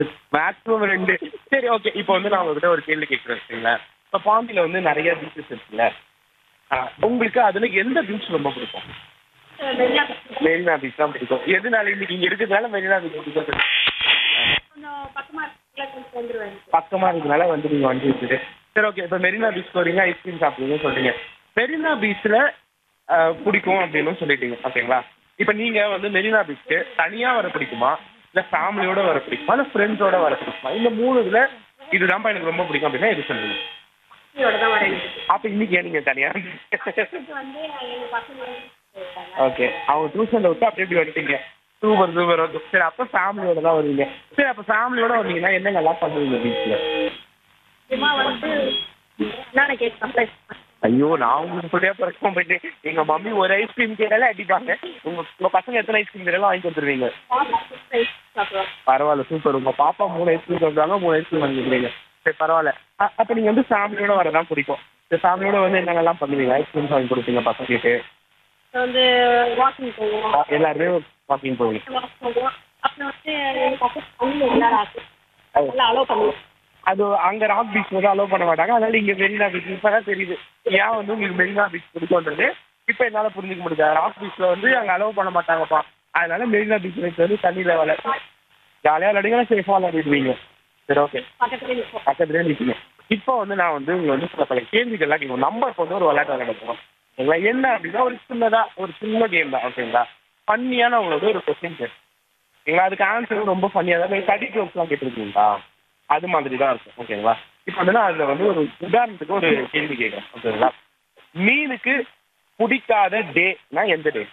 Maximum ரெண்டு சரி okay இப்போ வந்து நான் உங்ககிட்ட ஒரு கேள்வி கேட்குறேன் வச்சுங்களேன் இப்போ பாண்டியில் வந்து நிறைய பீச்சஸ் இருக்குல்ல ஆ, உங்களுக்கு அதுல எந்த பீச் ரொம்ப பிடிக்கும் மெரினா பீச் தான் பிடிக்கும் எதனால இன்னைக்கு இங்க இருக்கிறதுனால மெரினா பீச் பிடிக்கும் கொஞ்சம் பக்கமா இருக்கல கொஞ்சம் வந்துருவேன் பக்கமா இருக்கிறதுனால வந்து நீங்க வண்டி வச்சுட்டு சரி ஓகே இப்போ மெரினா பீச் போறீங்க ஐஸ்கிரீம் சாப்பிடுறீங்கன்னு சொல்றீங்க மெரினா பீச்ல பிடிக்கும் அப்படின்னு சொல்லிட்டீங்க ஓகேங்களா இப்போ நீங்க வந்து மெரினா பீச்சுக்கு தனியா வர பிடிக்குமா இல்ல ஃபேமிலியோட வர பிடிக்குமா இல்ல ஃப்ரெண்ட்ஸோட வர பிடிக்குமா இந்த மூணு இதுல இதுதான்ப்பா எனக்கு ரொம்ப பிடிக்கும் அப்படின்னா எது சொல்லுங்க இதோட தான் வரேன் எனக்கு. அப்ப இன்னைக்கு ஏன் நீங்க தனியா இது வந்து எங்க பசங்க வந்து இருக்காங்க. ஓகே அவங்க டியூஷன்ல விட்டு அப்படி இப்படி வந்துட்டீங்க சூப்பர் சூப்பர் ஓகே சரி அப்ப ஃபேமிலியோட தான் வருவீங்க சரி அப்ப ஃபேமிலியோட வந்தீங்கன்னா என்னங்கெல்லாம் பண்ணுவீங்க பீச்ல சும்மா வந்து என்னென்ன கேக் சர்ப்ரைஸ் ஐயோ நான் உங்களுக்கு சொல்லியா பிறக்கும் போயிட்டு எங்க மம்மி ஒரு ஐஸ்கிரீம் கேட்டாலே அடிப்பாங்க உங்க உங்க பசங்க எத்தனை ஐஸ்கிரீம் கேட்டாலும் வாங்கி கொடுத்துருவீங்க சாப்பிடுவோம் பரவாயில்ல சூப்பர் உங்க பாப்பா மூணு ஐஸ்கிரீம் சொல்றாங்க மூணு ஐஸ்கிரீம் வாங்கி கொடுக்குறீங்க சரி பரவாயில்ல அ- அப்ப நீங்க வந்து ஃபேமிலியோட வரதான் பிடிக்கும் சரி ஃபேமிலியோட வந்து என்னென்னலாம் பண்ணுவீங்க ஐஸ்கிரீம் வாங்கி கொடுப்பீங்க பசங்களுக்கு வந்து வாக்கிங் போவோம் எல்லாருமே வாக்கிங் போவீங்க வாக் போவோம் அப்புறம் வந்து எங்க பசங்க வந்து எல்லாரும் ஆசை எல்லாம் அலோவ் பண்ணுவோம் அது அங்க ராக் பீச் வந்து அலோவ் பண்ண மாட்டாங்க அதனால இங்க மெரினா பீச் இப்பதான் தெரியுது ஏன் வந்து உங்களுக்கு மெரினா பீச் பிடிக்கும்ன்றது இப்ப என்னால புரிஞ்சுக்க முடியுது ராக் பீச்ல வந்து அங்க அலோவ் பண்ண மாட்டாங்கப்பா அதனால மெரினா பீச் வந்து தண்ணியில விளை ஜாலியா விளையாடுங்க சேஃபா விளையாடிடுவீங்க சரி ஓகே பக்கத்துலேயே நிற்போம் பக்கத்துலேயே நிற்கீங்க இப்போ வந்து நான் வந்து உங்க வந்து சில பல கேள்விகள்லாம் கேட்கும் நம்பர் போட்டு ஒரு விளையாட்டு விளையாட போகிறோம் ஓகேங்களா என்ன அப்படின்னா ஒரு சின்னதா ஒரு சின்ன கேம் தான் ஓகேங்களா ஃபன்னியான உங்களோட ஒரு கொஸ்டின் கேட் ஓகேங்களா அதுக்கு ஆன்சரும் ரொம்ப ஃபன்னியாக தான் ஸ்டடி ஜோக்ஸ்லாம் கேட்டிருக்கீங்களா அது மாதிரி தான் இருக்கும் ஓகேங்களா இப்போ வந்து நான் அதில் வந்து ஒரு உதாரணத்துக்கு ஒரு கேள்வி கேட்குறேன் ஓகேங்களா மீனுக்கு பிடிக்காத டேனா எந்த டே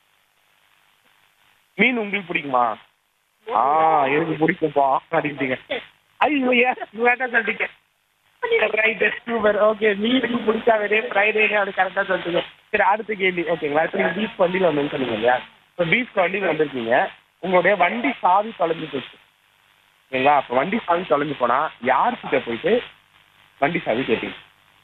மீன் உங்களுக்கு பிடிக்குமா ஆ எனக்கு பிடிக்கும்பா அப்படின்ட்டீங்க ஐயோ ஏன் வேண்டாம் சொல்லிட்டீங்க ரைட் சூப்பர் ஓகே மீனுக்கு பிடிக்காத டே ஃப்ரைடே அப்படி கரெக்டாக சொல்லிட்டீங்க சரி அடுத்த கேள்வி ஓகேங்களா இப்போ நீங்கள் பீச் வண்டியில் வந்தேன்னு சொன்னீங்க இல்லையா இப்போ பீச் வண்டியில் வந்திருக்கீங்க உங்களுடைய வண்டி சாவி தொலைஞ்சு போச்சு ஓகேங்களா அப்போ வண்டி சாவி தொலைஞ்சு போனால் யார்கிட்ட போயிட்டு வண்டி சாவி கேட்டீங்க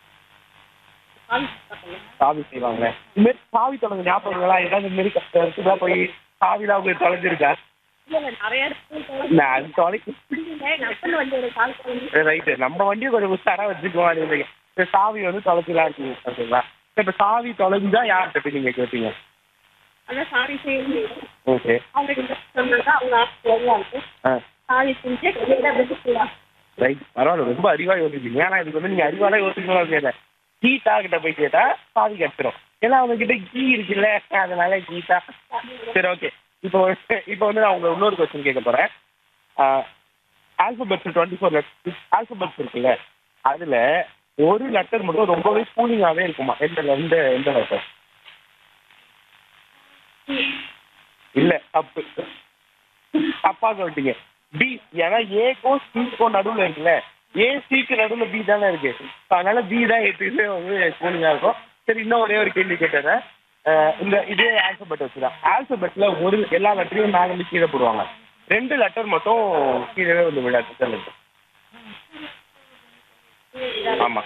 சாவி செய்வாங்களே இந்த மாதிரி சாவி தொலைஞ்ச ஞாபகங்களா ஏதாவது இந்த மாதிரி கஷ்டம் இருக்குதா போய் சாவிலாம் உங்களுக்கு தொலைஞ்சிருக்கா இல்லை இல்லை நிறைய இடத்துல நான் அது தொலை என் ஹஸ்பண்ட் வந்து ஒரு கால் பண்ணி ரைட்டு நம்ம வண்டியை கொஞ்சம் உஷாராக வச்சுக்குவோம் அப்படின்றீங்க இப்போ சாவி வந்து தொலைச்சிலாம் இருக்கீங்க ஓகேங்களா இப்போ சாவி தொலைஞ்சா யார்கிட்ட போய் நீங்கள் கேட்பீங்க அதான் சாரி செய்யணும் ஓகே அவங்க கிட்ட சொன்னாங்க அவங்க வருவாங்க ஆ சாரி செஞ்சு கையில விட்டுக்கலாம் ரைட் பரவாயில்ல ரொம்ப அறிவாக யோசிப்பீங்க ஏன்னா இதுக்கு வந்து நீங்கள் அறிவாக யோசிக்கணும் கேட்டேன் கீதா கிட்ட போய் கேட்டா சாவி கிடச்சிரும் ஏன்னா அவங்க கிட்ட கீ இருக்குல்ல அதனால கீதா சரி ஓகே இப்போ இப்போ வந்து நான் உங்களை இன்னொரு கொஸ்டின் கேட்க போகிறேன் ஆல்பபெட்ஸ் டுவெண்ட்டி ஃபோர் ஆல்பபெட்ஸ் இருக்குல்ல அதில் ஒரு லெட்டர் மட்டும் ரொம்பவே கூலிங்காகவே இருக்குமா எந்த எந்த எந்த லெட்டர் இல்ல தப்பு தப்பா சொல்லிட்டீங்க பி ஏன்னா ஏக்கும் சிக்கும் நடுவுல இருக்குல்ல ஏ சிக்கு நடுவுல பி தானே இருக்கு So, அதனால பி தான் எப்பயுமே வந்து கூலிங்கா இருக்கும் சரி இன்னும் ஒரே ஒரு கேள்வி கேட்டேன் இந்த இதே ஆல்பபெட் வச்சுதான் ஆல்பபெட்ல ஒரு எல்லா லெட்டரையும் மேல இருந்து கீழே போடுவாங்க ரெண்டு லெட்டர் மட்டும் கீழே வந்து விழாது லெட்டர் ஆமா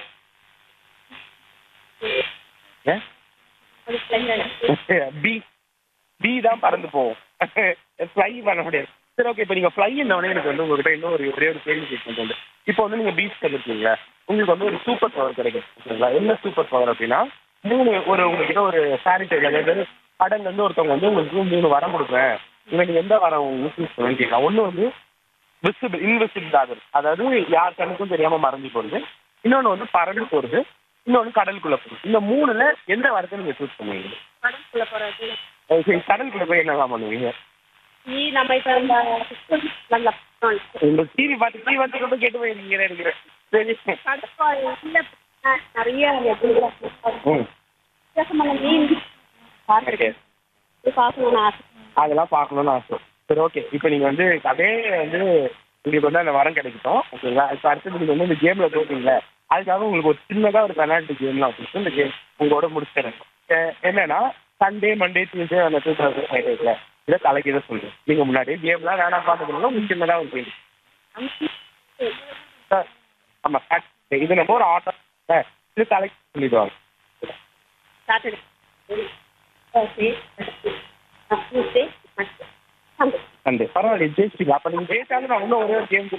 ஏன் அது பிள்ளைங்க பி பி தான் பறந்து போகும் ஃப்ளை பண்ண முடியாது சரி ஓகே இப்போ நீங்கள் ஃப்ளை உடனே எனக்கு வந்து உங்ககிட்ட இன்னும் ஒரு ஒரே ஒரு கேள்வி கேட்கணும் வந்து இப்போ வந்து நீங்கள் பீச் வந்துருக்கீங்களா உங்களுக்கு வந்து ஒரு சூப்பர் பவர் கிடைக்கும் ஓகேங்களா என்ன சூப்பர் பவர் அப்படின்னா மூணு ஒரு உங்ககிட்ட ஒரு சானிடைசர் அதாவது கடல்ல இருந்து ஒருத்தவங்க வந்து உங்களுக்கு மூணு வரம் கொடுக்குறேன் இவன் நீங்க எந்த வரம் யூஸ் பண்ணுவேன்னு கேட்கலாம் ஒன்று வந்து விசிபிள் இன்விசிபிள் ஆகுது அதாவது யார் கண்ணுக்கும் தெரியாம மறைஞ்சு போறது இன்னொன்று வந்து பறந்து போறது இன்னொன்று கடலுக்குள்ள போகுது இந்த மூணுல எந்த வரத்தை நீங்க சூஸ் பண்ணுவீங்க கடற்குள்ள போறது அஹ் சரி கடலுக்குள்ள போய் என்னலாம் பண்ணுவீங்க நீ நம்ம இப்ப இந்த நல்ல இந்த டிவி பார்த்து டிவி பார்த்து கூட கேட்டு போய் நீங்க இருக்கிறேன் சரி கடற்கால் உள்ள நிறைய ம் வித்தியாசமான மீன் பார்த்துருக்கேன் பார்க்கணும்னு ஆசை அதெல்லாம் பார்க்கணும்னு ஆசை சரி ஓகே இப்போ நீங்கள் வந்து அதே வந்து உங்களுக்கு வந்து அந்த வரம் கிடைக்கட்டும் ஓகேங்களா இப்போ அடுத்தது நீங்கள் வந்து இந்த கேமில் தோற்றீங்களே அதுக்காக உங்களுக்கு ஒரு சின்னதாக ஒரு பெனால்ட்டி கேம்லாம் வச்சுட்டு இந்த கேம் உங்களோட முடிச்சிடுறேன் அஹ் என்னன்னா சண்டே மண்டே டியூஸ்டே அந்த டூ தௌசண்ட் ஃபைவ் இதை தலைக்கு இதை சொல்லுங்கள் நீங்கள் முன்னாடியே கேம்லாம் வேணாம் பார்த்துக்கணும் உங்களுக்கு சின்னதாக ஒரு கேம் சார் ஆமாம் சாட்டர்டே இது நம்ம ஒரு ஆட்டோ சார் இது தலைக்கு சொல்லிடுவாங்க சாட்டர்டே ஓகே டியூஸ்டே சண்டே பரவாயில்ல ஜெயிச்சிட்டீங்க அப்போ நீங்கள் ஜெயிச்சாலும் நான் இன்னும் ஒரே ஒரு கேம்